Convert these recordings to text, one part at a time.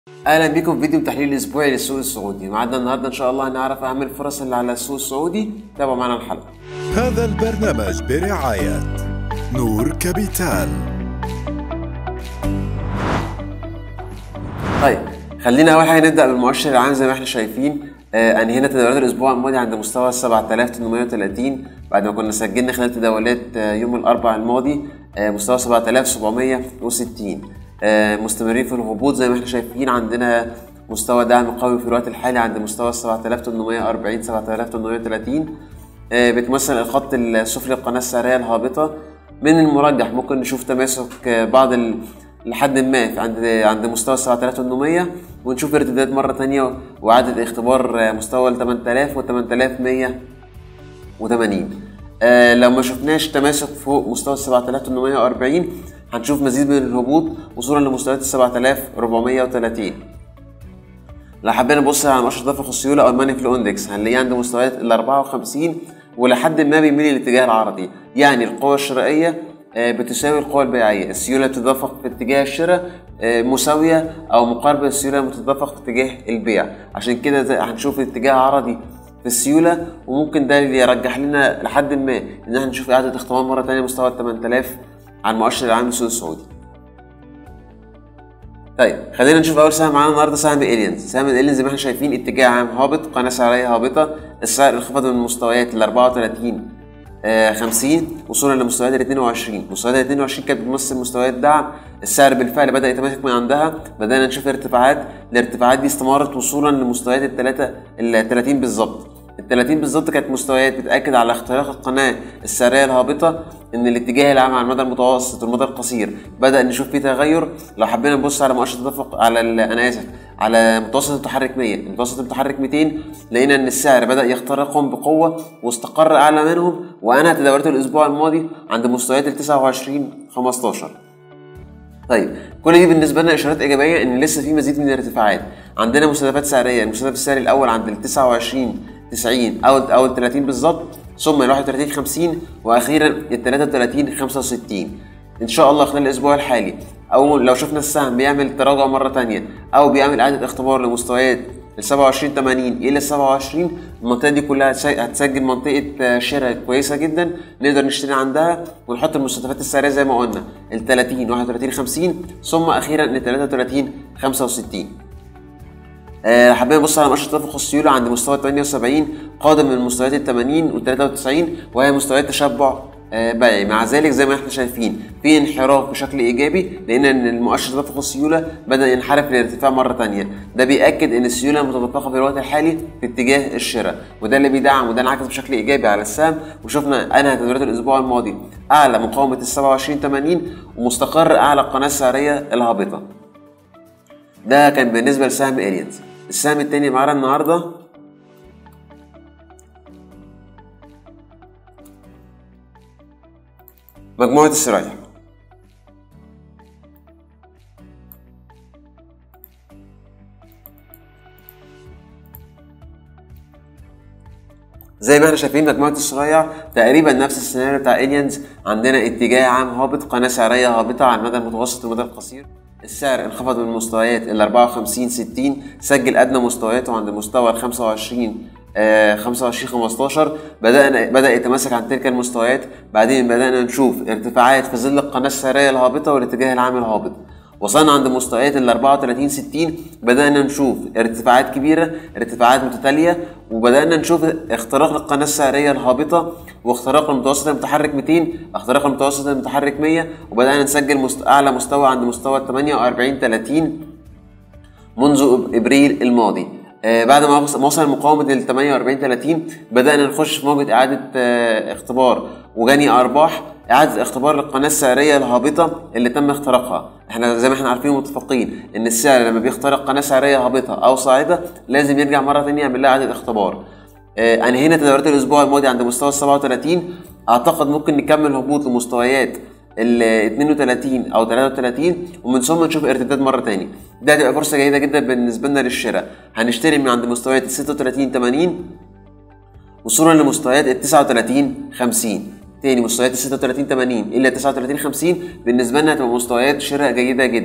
اهلا بكم في فيديو تحليل اسبوعي للسوق السعودي معنا النهارده ان شاء الله هنعرف اهم الفرص اللي على السوق السعودي تابعوا معنا الحلقه هذا البرنامج برعاية نور كابيتال طيب خلينا اول حاجه نبدا بالمؤشر العام زي ما احنا شايفين آه انهينا تداولات الاسبوع الماضي عند مستوى 7830 بعد ما كنا سجلنا خلال تداولات آه يوم الاربعاء الماضي آه مستوى 7760 آه مستمرين في الهبوط زي ما احنا شايفين عندنا مستوى دعم قوي في الوقت الحالي عند مستوى 7840 7830 آه بتمثل الخط السفلي للقناه السعريه الهابطه من المرجح ممكن نشوف تماسك آه بعض ال لحد ما في عند عند مستوى 7800 ونشوف ارتداد مرة تانية وإعادة اختبار مستوى ال 8000 و 8180 آه لو ما شفناش تماسك فوق مستوى ال 7840 هنشوف مزيد من الهبوط وصولا لمستويات ال 7430 لو حبينا نبص على مؤشر تدفق السيولة أو الماني فلو اندكس هنلاقيه عند مستويات ال 54 ولحد ما بيميل للاتجاه العرضي يعني القوة الشرائية بتساوي القوى البيعية السيولة بتتدفق في اتجاه الشراء مساوية أو مقاربة للسيولة المتدفق في اتجاه البيع عشان كده هنشوف اتجاه عرضي في السيولة وممكن ده اللي يرجح لنا لحد ما إن احنا نشوف إعادة اختبار مرة تانية مستوى ال 8000 على المؤشر العام للسوق السعودي. طيب خلينا نشوف أول سهم معانا النهاردة سهم إلينز، سهم الإلينز زي ما احنا شايفين اتجاه عام هابط قناة سعرية هابطة السعر انخفض من مستويات ال 34 آه 50 وصولا لمستويات ال 22 مستويات ال 22 كانت بتمثل مستويات دعم السعر بالفعل بدا يتماسك من عندها بدانا نشوف ارتفاعات الارتفاعات دي استمرت وصولا لمستويات الثلاثه ال 30 بالظبط ال 30 بالظبط كانت مستويات بتاكد على اختراق القناه السعريه الهابطه ان الاتجاه العام على المدى المتوسط والمدى القصير بدا نشوف فيه تغير لو حبينا نبص على مؤشر تدفق على انا اسف على متوسط المتحرك 100 متوسط المتحرك 200 لقينا ان السعر بدا يخترقهم بقوه واستقر اعلى منهم وانهى تداولته الاسبوع الماضي عند مستويات ال 29 15 طيب كل دي بالنسبه لنا اشارات ايجابيه ان لسه في مزيد من الارتفاعات عندنا مستهدفات سعريه المستهدف السعري الاول عند ال 29 90 او او ال 30 بالظبط ثم ال 31 50 واخيرا ال 33 65 ان شاء الله خلال الاسبوع الحالي او لو شفنا السهم بيعمل تراجع مره تانية او بيعمل اعاده اختبار لمستويات ال 27 80 الى ال 27 المنطقه دي كلها هتسجل منطقه شراء كويسه جدا نقدر نشتري عندها ونحط المستهدفات السعريه زي ما قلنا ال 30 31 50 ثم اخيرا ال 33 65 أه حابين نبص على مؤشر تدفق السيولة عند مستوى 78 قادم من مستويات ال 80 وال 93 وهي مستويات تشبع أه بيعي مع ذلك زي ما احنا شايفين في انحراف بشكل ايجابي لان ان المؤشر تدفق السيوله بدا ينحرف للارتفاع مره تانية ده بياكد ان السيوله متدفقه في الوقت الحالي في اتجاه الشراء وده اللي بيدعم وده انعكس بشكل ايجابي على السهم وشفنا انهى تداولات الاسبوع الماضي اعلى مقاومه ال 27 80 ومستقر اعلى القناه السعريه الهابطه ده كان بالنسبه لسهم الينز السهم التاني معانا النهارده مجموعة السرايا زي ما احنا شايفين مجموعة السرايا تقريبا نفس السيناريو بتاع الينز عندنا اتجاه عام هابط قناة سعرية هابطة على المدى المتوسط والمدى القصير السعر انخفض من مستويات ال 54 60 سجل ادنى مستوياته عند مستوى ال 25 آه 25 15 بدأنا بدأ يتماسك عن تلك المستويات بعدين بدأنا نشوف ارتفاعات في ظل القناة السعرية الهابطة والاتجاه العام الهابط وصلنا عند مستويات ال 34 60 بدأنا نشوف ارتفاعات كبيرة ارتفاعات متتالية وبدأنا نشوف اختراق القناة السعرية الهابطة واختراق المتوسط المتحرك 200 اختراق المتوسط المتحرك 100 وبدأنا نسجل مست... أعلى مستوى عند مستوى 48 30 منذ إبريل الماضي آه بعد ما وصل مقاومة ال 48 30 بدأنا نخش في موجة إعادة آه اختبار وجني أرباح إعادة اختبار للقناة السعرية الهابطة اللي تم اختراقها احنا زي ما احنا عارفين ومتفقين ان السعر لما بيخترق قناة سعرية هابطة او صاعدة لازم يرجع مرة تانية يعمل لها اعادة اختبار اه انهينا تداولات الاسبوع الماضي عند مستوى ال 37 اعتقد ممكن نكمل هبوط لمستويات ال 32 او 33 ومن ثم نشوف ارتداد مره تاني ده هتبقى فرصه جيده جدا بالنسبه لنا للشراء هنشتري من عند مستويات ال 36 80 وصولا لمستويات ال 39 50 تاني مستويات ال 36 80 الى 39 50 بالنسبه لنا هتبقى مستويات شراء جيده جدا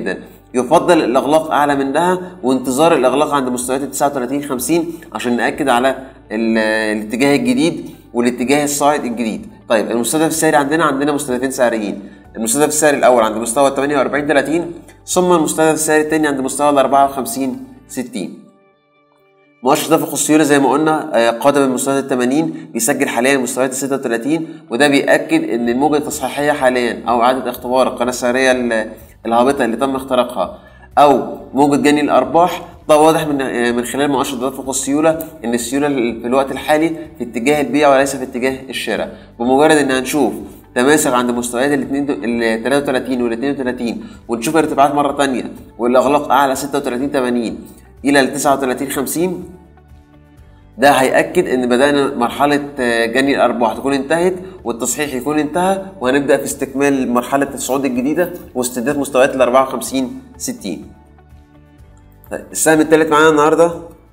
يفضل الاغلاق اعلى منها وانتظار الاغلاق عند مستويات ال 39 50 عشان ناكد على ال- الاتجاه الجديد والاتجاه الصاعد الجديد طيب المستهدف السعري عندنا عندنا مستهدفين سعريين المستهدف السعري الاول عند مستوى 48 30 ثم المستهدف السعري الثاني عند مستوى ال 54 60 مؤشر تدفق السيوله زي ما قلنا آه، قادم من مستويات ال 80 بيسجل حاليا مستويات ال 36 وده بيأكد ان الموجه التصحيحيه حاليا او اعاده اختبار القناه السعريه ال- الهابطه اللي تم اختراقها او موجه جني الارباح ده واضح من آه، من خلال مؤشر تدفق السيوله ان السيوله في الوقت الحالي في اتجاه البيع وليس في اتجاه الشراء بمجرد ان هنشوف تماسك عند مستويات ال 2 ال 33 وال 32 ونشوف ارتفاعات مره ثانيه والاغلاق اعلى 36 80 الى ال 39 50 ده هيأكد إن بدأنا مرحلة آه، جني الأرباح تكون انتهت والتصحيح يكون انتهى وهنبدأ في استكمال مرحلة الصعود الجديدة واستهداف مستويات ال 54 60 طيب السهم الثالث معانا النهارده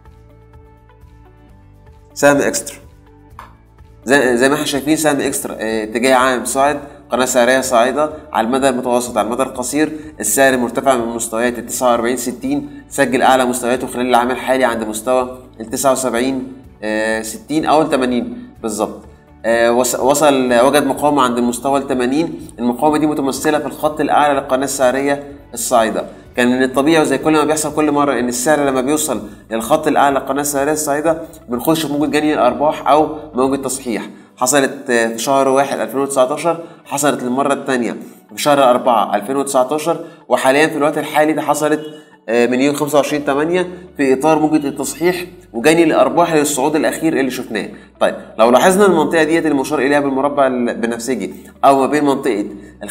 سهم اكسترا زي زي ما احنا شايفين سهم اكسترا آه، اتجاه عام صاعد قناه سعريه صاعده على المدى المتوسط على المدى القصير السعر مرتفع من مستويات ال 49 60 سجل اعلى مستوياته خلال العام الحالي عند مستوى ال 79 آه، 60 او ال 80 بالظبط آه، وص- وصل وجد مقاومه عند المستوى ال 80 المقاومه دي متمثله في الخط الاعلى للقناه السعريه الصاعده كان من الطبيعي وزي كل ما بيحصل كل مره ان السعر لما بيوصل للخط الاعلى للقناه السعريه الصاعده بنخش في موجه جني الارباح او موجه تصحيح حصلت آه، في شهر 1 2019 حصلت للمره الثانيه في شهر 4 2019 وحاليا في الوقت الحالي ده حصلت آه، من يوم 25 8 في اطار موجه التصحيح وجني الارباح للصعود الاخير اللي شفناه طيب لو لاحظنا المنطقه ديت المشار اليها بالمربع البنفسجي او ما بين منطقه ال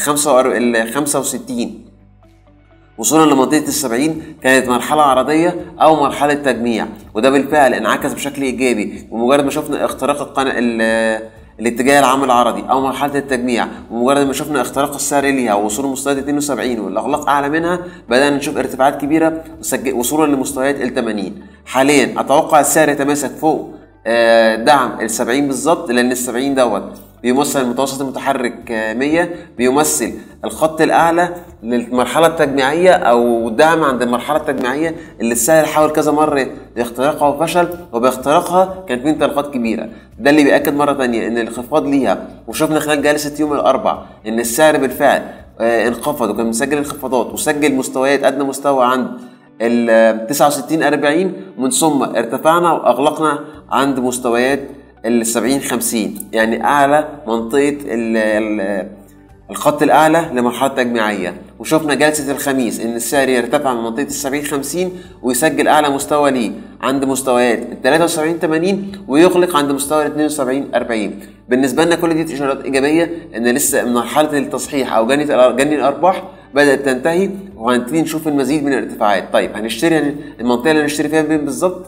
65 وصولا لمنطقة السبعين كانت مرحلة عرضية أو مرحلة تجميع وده بالفعل انعكس بشكل إيجابي ومجرد ما شفنا اختراق القناة ال- الاتجاه العام العرضي أو مرحلة التجميع ومجرد ما شفنا اختراق السعر ليها ووصول مستويات 72 والأغلاق أعلى منها بدأنا نشوف ارتفاعات كبيرة وسج- وصولا لمستويات ال 80 حاليا أتوقع السعر يتماسك فوق آه، دعم ال 70 بالظبط لأن ال 70 دوت بيمثل المتوسط المتحرك آه، 100 بيمثل الخط الاعلى للمرحله التجميعيه او دعم عند المرحله التجميعيه اللي السعر حاول كذا مره لاختراقها وفشل وباختراقها كان في انطلاقات كبيره ده اللي بياكد مره تانية ان الانخفاض ليها وشفنا خلال جلسه يوم الاربع ان السعر بالفعل آه، انخفض وكان مسجل انخفاضات وسجل مستويات ادنى مستوى عند ال 69 40 ومن ثم ارتفعنا واغلقنا عند مستويات ال 70 50 يعني اعلى منطقه ال ال الخط الاعلى لمرحله تجميعيه وشفنا جلسه الخميس ان السعر يرتفع من منطقه ال 70 50 ويسجل اعلى مستوى ليه عند مستويات ال 73 80 ويغلق عند مستوى ال 72 40 بالنسبه لنا كل دي اشارات ايجابيه ان لسه مرحله التصحيح او جني جني الارباح بدات تنتهي وهنبتدي نشوف المزيد من الارتفاعات طيب هنشتري المنطقه اللي هنشتري فيها فين بالظبط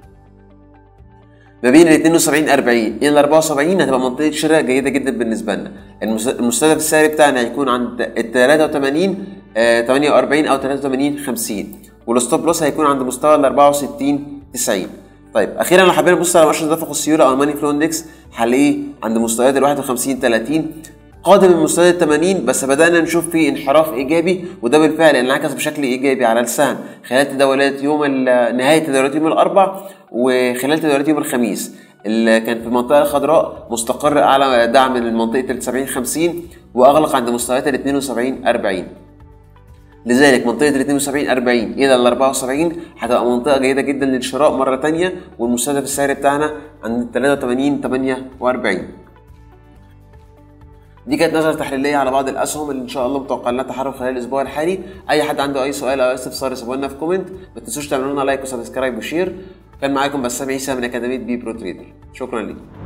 ما بين ال 72 40 الى ال 74 هتبقى منطقه شراء جيده جدا بالنسبه لنا المس- المستهدف السعري بتاعنا هيكون عند ال 83 آه، 48 او 83 50 والستوب لوس هيكون عند مستوى ال 64 90 طيب اخيرا لو حبينا نبص على مؤشر تدفق السيوله او الماني فلو اندكس هنلاقيه عند مستويات ال 51 30 قادم من مستويات 80 بس بدأنا نشوف فيه انحراف إيجابي وده بالفعل انعكس بشكل إيجابي على السهم خلال تداولات يوم ال- نهاية تداولات يوم الأربع وخلال تداولات يوم الخميس اللي كان في المنطقة الخضراء مستقر أعلى دعم من منطقة ال 70 50 وأغلق عند مستويات ال 72 40 لذلك منطقة ال 72 40 إلى ال 74 هتبقى منطقة جيدة جدا للشراء مرة تانية والمستهدف السعري بتاعنا عند 83 48 دي كانت نظرة تحليلية على بعض الأسهم اللي إن شاء الله متوقع لنا تحرك خلال الأسبوع الحالي، أي حد عنده أي سؤال أو أي استفسار يسيبه لنا في كومنت، ما تنسوش تعملوا لنا لايك وسبسكرايب وشير، كان معاكم بسام عيسى من أكاديمية بي برو تريدر، شكرا لكم.